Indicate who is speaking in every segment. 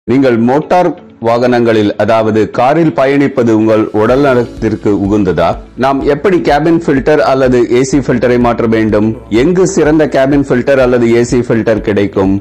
Speaker 1: நீங்கள் மோட்டார் வாகனங்களில் அதாவது காரில் பயணிப்பது உங்கள் உடல் நலத்திற்கு உகந்ததா நாம் எப்படி கேபின் ஃபில்டர் அல்லது ஏசி ஃபில்டரை மாற்ற வேண்டும் எங்கு சிறந்த கேபின் ஃபில்டர் அல்லது ஏசி ஃபில்டர் கிடைக்கும்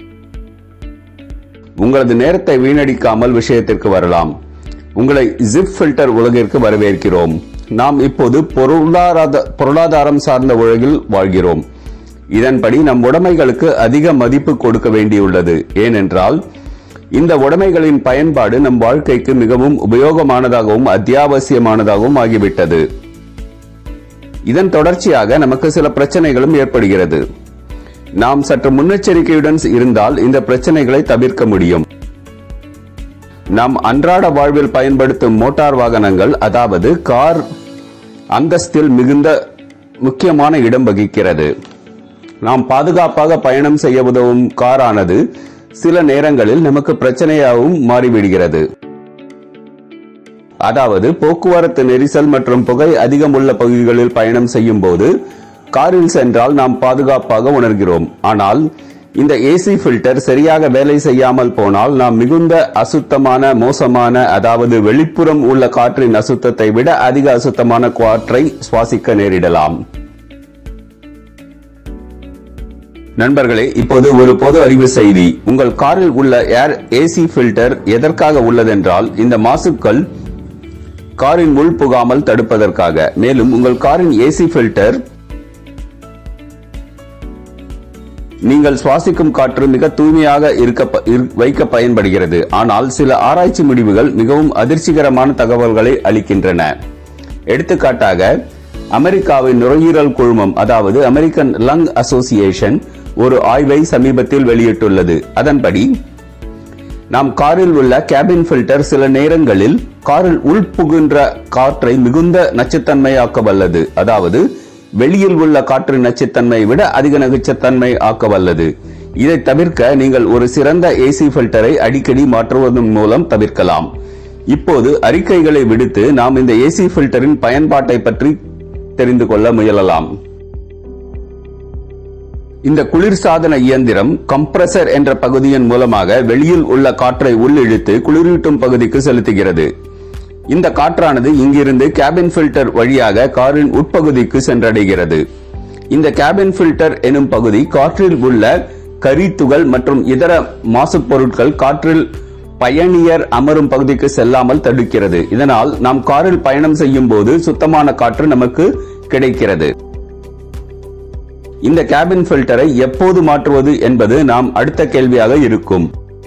Speaker 1: உங்களது நேரத்தை வீணடிக்காமல் விஷயத்திற்கு வரலாம் உங்களை ஜிப் ஃபில்டர் உலகிற்கு வரவேற்கிறோம் நாம் இப்போது பொருளாதார பொருளாதாரம் சார்ந்த உலகில் வாழ்கிறோம் இதன்படி நம் உடைமைகளுக்கு அதிக மதிப்பு கொடுக்க வேண்டியுள்ளது ஏனென்றால் இந்த உடைமைகளின் பயன்பாடு நம் வாழ்க்கைக்கு மிகவும் உபயோகமானதாகவும் அத்தியாவசியமானதாகவும் ஆகிவிட்டது இதன் தொடர்ச்சியாக நமக்கு சில பிரச்சனைகளும் ஏற்படுகிறது நாம் சற்று முன்னெச்சரிக்கையுடன் இருந்தால் இந்த பிரச்சனைகளை தவிர்க்க முடியும் நாம் அன்றாட வாழ்வில் பயன்படுத்தும் மோட்டார் வாகனங்கள் அதாவது கார் அந்தஸ்தில் மிகுந்த முக்கியமான இடம் வகிக்கிறது நாம் பாதுகாப்பாக பயணம் செய்ய உதவும் காரானது சில நேரங்களில் நமக்கு பிரச்சனையாகவும் மாறிவிடுகிறது அதாவது போக்குவரத்து நெரிசல் மற்றும் புகை அதிகம் உள்ள பகுதிகளில் பயணம் செய்யும் போது காரில் சென்றால் நாம் பாதுகாப்பாக உணர்கிறோம் ஆனால் இந்த ஏசி ஃபில்டர் சரியாக வேலை செய்யாமல் போனால் நாம் மிகுந்த அசுத்தமான மோசமான அதாவது வெளிப்புறம் உள்ள காற்றின் அசுத்தத்தை விட அதிக அசுத்தமான காற்றை சுவாசிக்க நேரிடலாம் நண்பர்களே இப்போது ஒரு பொது அறிவு செய்தி உங்கள் காரில் உள்ள ஏர் ஏசி ஃபில்டர் எதற்காக உள்ளதென்றால் இந்த மாசுக்கள் காரின் உள் புகாமல் தடுப்பதற்காக மேலும் உங்கள் காரின் ஏசி ஃபில்டர் நீங்கள் சுவாசிக்கும் காற்று மிக தூய்மையாக இருக்க ப- இரு- வைக்க பயன்படுகிறது ஆனால் சில ஆராய்ச்சி முடிவுகள் மிகவும் அதிர்ச்சிகரமான தகவல்களை அளிக்கின்றன எடுத்துக்காட்டாக அமெரிக்காவின் நுரையீரல் குழுமம் அதாவது அமெரிக்கன் லங் அசோசியேஷன் ஒரு ஆய்வை சமீபத்தில் வெளியிட்டுள்ளது அதன்படி நாம் காரில் உள்ள கேபின் ஃபில்டர் சில நேரங்களில் காரில் உள்புகின்ற காற்றை மிகுந்த நச்சுத்தன்மையாக்க வல்லது அதாவது வெளியில் உள்ள காற்றின் நச்சுத்தன்மை விட அதிக நச்சுத்தன்மை ஆக்க வல்லது இதை தவிர்க்க நீங்கள் ஒரு சிறந்த ஏசி ஃபில்டரை அடிக்கடி மாற்றுவதன் மூலம் தவிர்க்கலாம் இப்போது அறிக்கைகளை விடுத்து நாம் இந்த ஏசி ஃபில்டரின் பயன்பாட்டை பற்றி தெரிந்து கொள்ள முயலலாம் இந்த குளிர்சாதன இயந்திரம் கம்ப்ரசர் என்ற பகுதியின் மூலமாக வெளியில் உள்ள காற்றை உள்ளிழுத்து குளிரூட்டும் பகுதிக்கு செலுத்துகிறது இந்த காற்றானது இங்கிருந்து கேபின் ஃபில்டர் வழியாக காரின் உட்பகுதிக்கு சென்றடைகிறது இந்த கேபின் ஃபில்டர் எனும் பகுதி காற்றில் உள்ள கரித்துகள் மற்றும் இதர மாசுப் பொருட்கள் காற்றில் பயணியர் அமரும் பகுதிக்கு செல்லாமல் தடுக்கிறது இதனால் நாம் காரில் பயணம் செய்யும் போது சுத்தமான காற்று நமக்கு கிடைக்கிறது இந்த கேபின் ஃபில்டரை எப்போது மாற்றுவது என்பது நாம் அடுத்த கேள்வியாக இருக்கும்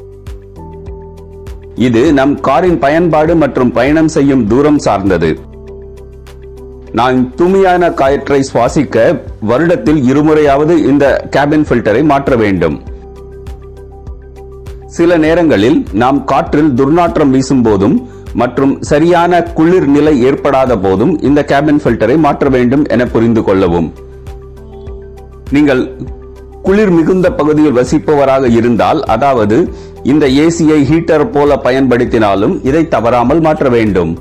Speaker 1: இது நம் காரின் பயன்பாடு மற்றும் பயணம் செய்யும் தூரம் சார்ந்தது நான் தூய்மையான காற்றை சுவாசிக்க வருடத்தில் இருமுறையாவது இந்த கேபின் ஃபில்டரை மாற்ற வேண்டும் சில நேரங்களில் நாம் காற்றில் துர்நாற்றம் வீசும் போதும் மற்றும் சரியான குளிர் நிலை ஏற்படாத போதும் இந்த கேபின் ஃபில்டரை மாற்ற வேண்டும் என புரிந்து கொள்ளவும் நீங்கள் குளிர் மிகுந்த பகுதியில் வசிப்பவராக இருந்தால் அதாவது இந்த ஏசியை ஹீட்டர் போல பயன்படுத்தினாலும் இதை தவறாமல் மாற்ற வேண்டும்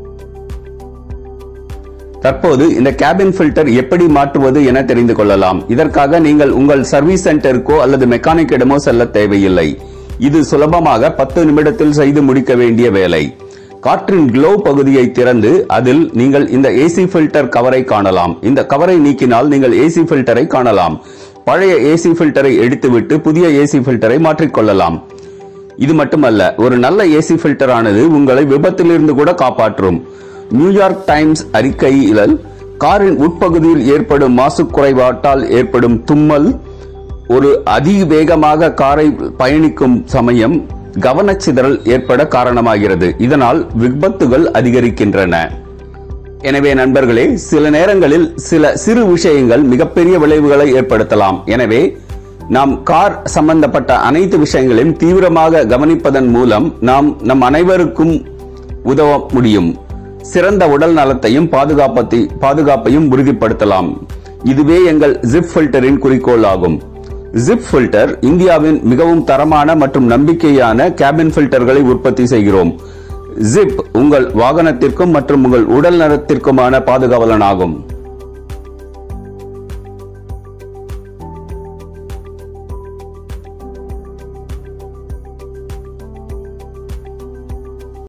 Speaker 1: தற்போது இந்த கேபின் ஃபில்டர் எப்படி மாற்றுவது என தெரிந்து கொள்ளலாம் இதற்காக நீங்கள் உங்கள் சர்வீஸ் சென்டருக்கோ அல்லது மெக்கானிக்கிடமோ செல்ல தேவையில்லை இது சுலபமாக பத்து நிமிடத்தில் செய்து முடிக்க வேண்டிய வேலை காற்றின் க்ளோ பகுதியை திறந்து அதில் நீங்கள் இந்த ஏசி ஃபில்டர் கவரை காணலாம் இந்த கவரை நீக்கினால் நீங்கள் ஏசி ஃபில்டரை காணலாம் பழைய ஏசி ஃபில்டரை எடுத்துவிட்டு புதிய ஏசி ஃபில்டரை மாற்றிக்கொள்ளலாம் இது மட்டுமல்ல ஒரு நல்ல ஏசி ஃபில்டர் ஆனது உங்களை விபத்திலிருந்து கூட காப்பாற்றும் நியூயார்க் டைம்ஸ் அறிக்கையில் காரின் உட்பகுதியில் ஏற்படும் மாசு குறைபாட்டால் ஏற்படும் தும்மல் ஒரு அதிவேகமாக காரை பயணிக்கும் சமயம் கவனச்சிதறல் ஏற்பட காரணமாகிறது இதனால் விபத்துகள் அதிகரிக்கின்றன எனவே நண்பர்களே சில நேரங்களில் சில சிறு விஷயங்கள் மிகப்பெரிய விளைவுகளை ஏற்படுத்தலாம் எனவே நாம் கார் சம்பந்தப்பட்ட அனைத்து விஷயங்களையும் தீவிரமாக கவனிப்பதன் மூலம் நாம் நம் அனைவருக்கும் உதவ முடியும் சிறந்த உடல் நலத்தையும் பாதுகாப்பத்தை பாதுகாப்பையும் உறுதிப்படுத்தலாம் இதுவே எங்கள் ஜிப் ஃபில்டரின் குறிக்கோள் ஆகும் ஜிப் ஃபில்டர் இந்தியாவின் மிகவும் தரமான மற்றும் நம்பிக்கையான கேபின் ஃபில்டர்களை உற்பத்தி செய்கிறோம் ஜிப் உங்கள் வாகனத்திற்கும் மற்றும் உங்கள் உடல் நலத்திற்குமான பாதுகாவலனாகும்